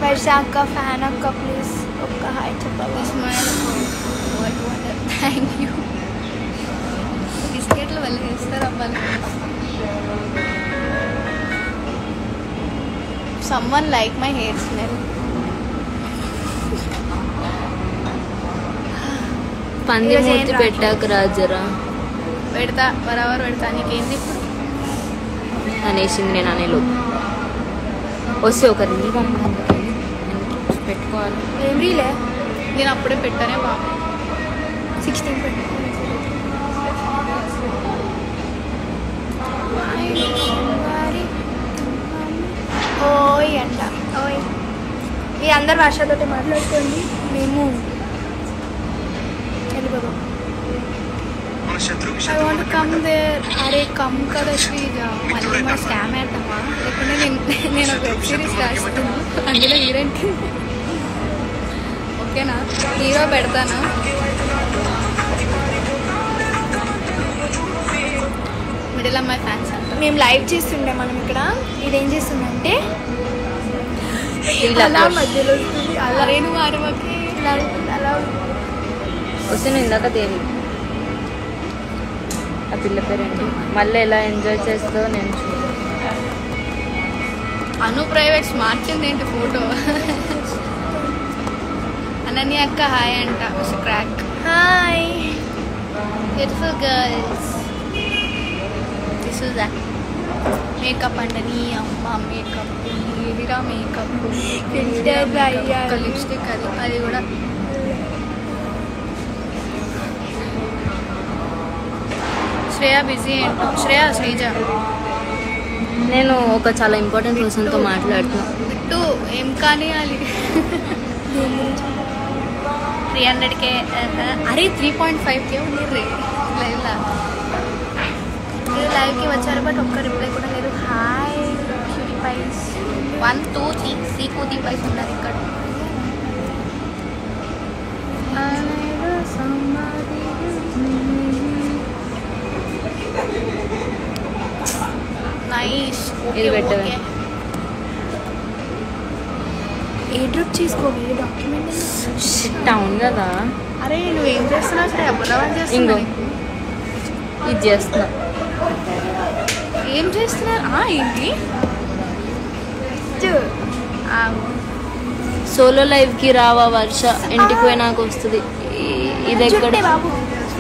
వర్ష అక్క ఫ్యాన్ అక్క ప్లీజ్ ఒక్క హాయ్ చెప్పాలి థ్యాంక్ యూ బిస్కెట్లు వెళ్ళి ఇస్తారు అవ్వాలి someone like my hair smell పంది ఈరోజు ఏం మూర్తి రావట్లేదు. పెట్టాక రాజరా పెడతా బరాబర్ పెడతా నీకేంది ఇప్పుడు అనేసింది నేను అనేలో వస్తే ఒక రింగ్ పెట్టుకోవాలి ఏం రీలే నేను అప్పుడే పెట్టానే బాబు సిక్స్టీన్ ఓయ్ అంట ఓయ్ ఈ అందరు వర్షాలతో మాట్లాడుకోండి మేము వెళ్ళిపోదాం ఐ వాంట్ కమ్ దేర్ అరే కమ్ కదా శ్రీజ మళ్ళీ మా స్కామ్ వేద్దామా లేకుంటే నేను నేను ఒక వెబ్ సిరీస్ రాస్తున్నాను అందులో హీరోయిన్ ఓకేనా హీరో పెడతాను మిడిల్ అమ్మాయి ఫ్యాన్స్ అంట మేము లైవ్ చేస్తుండే మనం ఇక్కడ ఇదేం చేస్తుందంటే ఇలా అలా మధ్యలో వస్తుంది అలా అరే నువ్వు అరవకి ఇలా ఉంటుంది, అలా ఉంటుంది. వస్తే నేను ఇందాక దేవి ఆ పిల్ల పేరేంటి మళ్ళీ ఎలా ఎంజాయ్ చేస్తుందో నేను చూడాలి అను ప్రైవేట్స్ మార్చింది ఏంటి ఫోటో అనన్య అక్క హాయ్ అంట crack hi beautiful girls this is makeup అంట నీ అమ్మ మేకప్ ఏదిరా మేకప్ Filter అయ్యాలి. ఒక లిప్స్టిక్ అది అది కూడా శ్రేయ బిజీ ఏంటో శ్రేయ శ్రీజ నేను ఒక చాలా ఇంపార్టెంట్ పర్సన్తో మాట్లాడుతున్నా బిట్టు ఏం కానీ అది త్రీ హండ్రెడ్కే అరే త్రీ పాయింట్ ఫైవ్కే ఉంది రే లైవ్లా మీరు లైవ్కి వచ్చారు బట్ ఒక్క రిప్లై కూడా లేదు hi cutie pies one two three three cutie pies ఉన్నారు ఇక్కడ నైస్ ఇది పెట్టవే. ఏ డ్రాప్ చేసుకోవాలి డాక్యుమెంట్ టౌన్ కదా అరే నువ్వేం చేస్తున్నావు సరే అబ్బులవని ఇంగో చేస్తున్నావు ఇది చేస్తున్నా ఏం చేస్తున్నారు ఆ, ఏంటి ఆ, సోలో లైవ్ కి రావా వర్ష ఇంటికి పోయినాక వస్తుంది ఈ- ఇది ఎక్కడ చుట్టే బాబు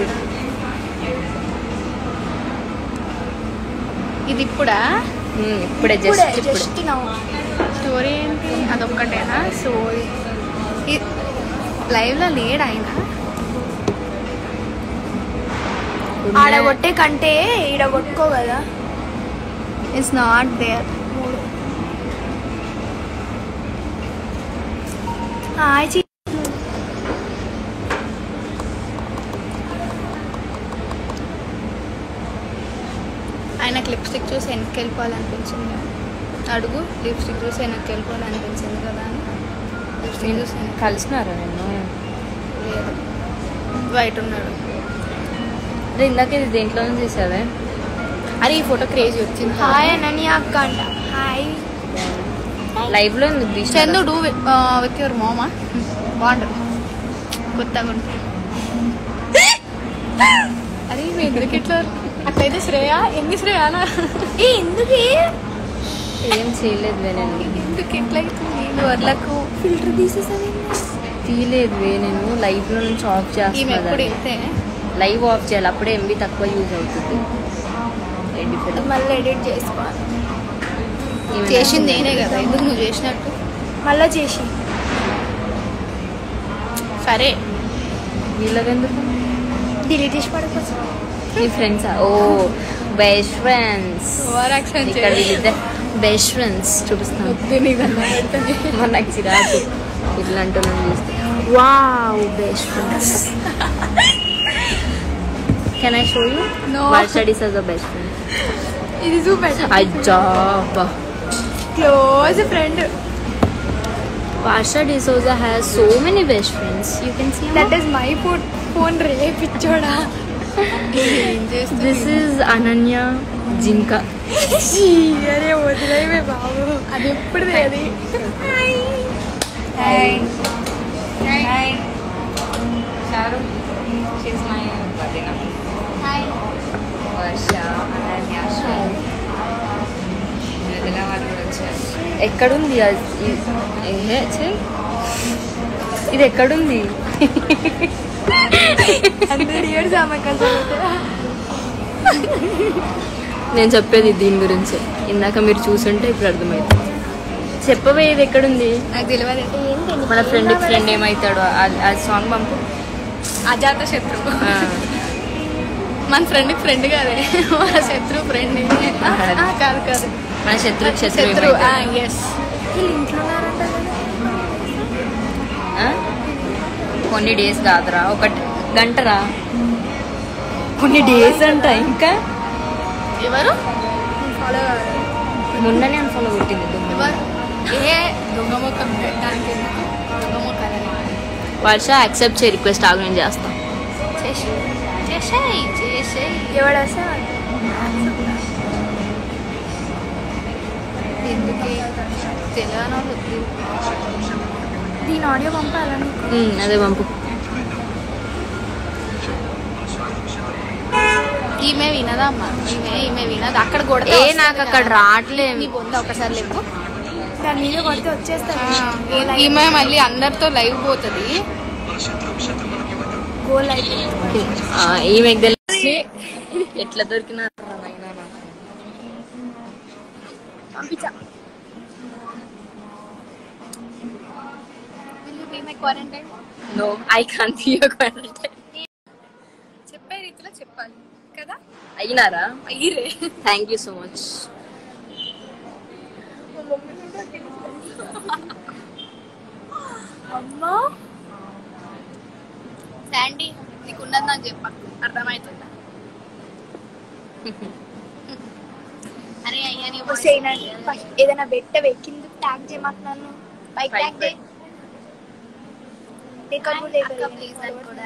ఇది ఇప్పుడా ఉమ్, ఇప్పుడే ఇప్పుడే జస్ట్ ఇప్పుడు జస్ట్ నవ్వు స్టోరీ ఏంటి అదొక్కటేనా సో లైవ్లో లేడు ఆయన ఆడ కొట్టే కంటే ఈడ కొట్టుకో కదా ఇట్స్ నాట్ దేర్ హాయ్ చి ఆయనకు లిప్స్టిక్ చూసి వెనక్కి వెళ్ళిపోవాలనిపించింది అడుగు లిప్స్టిక్ చూసి వెనక్కి వెళ్ళిపోవాలనిపించింది కదా అని లిప్స్టిక్ చూసి వెనక్కి కలిసినారా నేను లేదు బయట ఉన్నాడు అరే ఇందాక ఇది దేంట్లో నుంచి తీసావే అరే ఈ ఫోటో క్రేజీ వచ్చింది హాయ్ అనని అక్క అంట హాయ్ లైవ్ లో ఎందుకు తీసినారా? చందు డూ విత్ యువర్ మామా బాగుంటుంది కొత్తగా ఉంటుంది అరే ఇవి ఎందుకు ఇట్లా అట్లయితే శ్రేయ ఎన్ని శ్రేయానా ఏ ఎందుకు ఏం చేయలేదు వే నేను ఎందుకు ఇట్లయితుంది వర్లకు ఫిల్టర్ తీసేసాను తీయలేదు వే నేను లైవ్ లో నుంచి ఆఫ్ ఈమె ఎప్పుడు చేస్తాను ఇంతే లైవ్ ఆఫ్ చేయాలి అప్పుడే ఎంబీ తక్కువ యూజ్ అవుతుంది ఏంటి ఫిల్మ్? మళ్ళీ ఎడిట్ చేసుకోవాలి ఈమె చేసింది నేనే కదా ఎందుకు నువ్వు చేసినట్టు మళ్ళీ చేసి సరే వీళ్ళకెందుకు డిలీట్ చేసి పడుకోవచ్చు మీ ఫ్రెండ్స్ ఓ బెస్ట్ ఫ్రెండ్స్ ఓవర్ యాక్షన్ ఇక్కడ వీళ్ళిద్దరు బెస్ట్ ఫ్రెండ్స్ చూపిస్తాను మరి నాకు చిరాకు ఇట్లాంటి వాళ్ళని చూస్తే wow best friends can I show you No. వర్ studies as a best friend ఇది చూపెట్ట అజ్జా close friend Varsha D'Souza has so many best friends. You can see that her. Is my phone phone రే పిచ్చోడా This is Ananya Jinka. అరే వదిలేవే బాబు అది ఎప్పుడు అది hi hi Charu she's my వదిన హాయ్ వర్ష అనన్య వదిన వాళ్ళు కూడా వచ్చారు ఎక్కడుంది అది? ఈ- ఏహే, ఛీ. ఇది ఎక్కడుంది హండ్రెడ్ ఇయర్స్ ఆమె కదా నేను చెప్పేది దీని గురించి ఇందాక మీరు చూసుంటే ఇప్పుడు అర్థమవుతుంది చెప్పవే ఇది ఎక్కడుంది నాకు తెలియదు మన ఫ్రెండ్ ఫ్రెండ్ ఏమవుతాడో ఆ- ఆ సాంగ్ పంపు అజాత శత్రువు ఆ, మన ఫ్రెండ్ ఫ్రెండ్ కాదే మన శత్రువు ఫ్రెండ్ కాదు కాదు మన శత్రు శత్రు శత్రువు ఏమవుతాడు? ఎస్ వీళ్ళు ఇంట్లో ఉన్నారంట కదా ఆ? కొన్ని డేస్ కాదురా ఒకటి గంటరా కొన్ని డేస్ అంట ఇంకా ఎవరు ఫాలో కావాలి మొన్ననే అన్ఫాలో కొట్టింది దుమ్ము ఎవరు ఏ దొంగ ముఖం పెట్టడానికి ఎందుకు? దొంగ ముఖాలని వర్ష యాక్సెప్ట్ చేయి రిక్వెస్ట్ ఆగు నేను చేస్తా చేసి చేసేయి చేసేయి ఎవడు వస్తే ఎందుకు తెలియని వాళ్ళు వద్దు. దీని ఆడియో పంపాలా నీకు ఉమ్, అదే పంపు ఈమె వినదమ్మా ఈమె ఈమె వినదు అక్కడ కూడా ఏ నాకు అక్కడ రావట్లే నీ బొంద ఒకసారి లేవు దాని మీద కొడితే వచ్చేస్తారు ఈమె మళ్ళీ అందరితో లైవ్ పోతుంది గోల్ అయిపోయింది ఆ, ఈమెకు తెలిసి ఎట్లా దొరికినా పంపించా క్వారంటైన్ నో ఐ కాన్ చెప్పే రీతిలో చెప్పాలి కదా అయినారా అయ్యిరే థ్యాంక్ యూ సో మచ్ అమ్మా శాండీ నీకున్నది నాకు చెప్ప అర్థమవుతుందా అరే అయ్యా నీ voice- వస్తేనండి ఏదైనా పెట్టవే కింద ట్యాగ్ చేయమంటున్నాను పైకి పైకి ట్యాగ్ చేయి రికార్డు అక్క ప్లీజ్ నాకు కూడా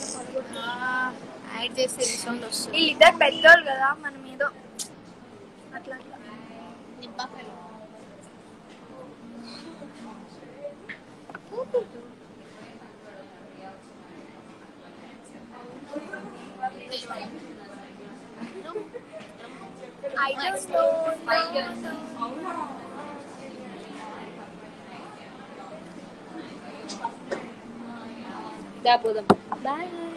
యాడ్ చేసే విషయంలో వస్తుంది వీళ్ళిద్దరు పెద్దోళ్ళు కదా మనం ఏదో అట్లా అట్లా నింపాకలి I don't know. దా పోదాం Bye.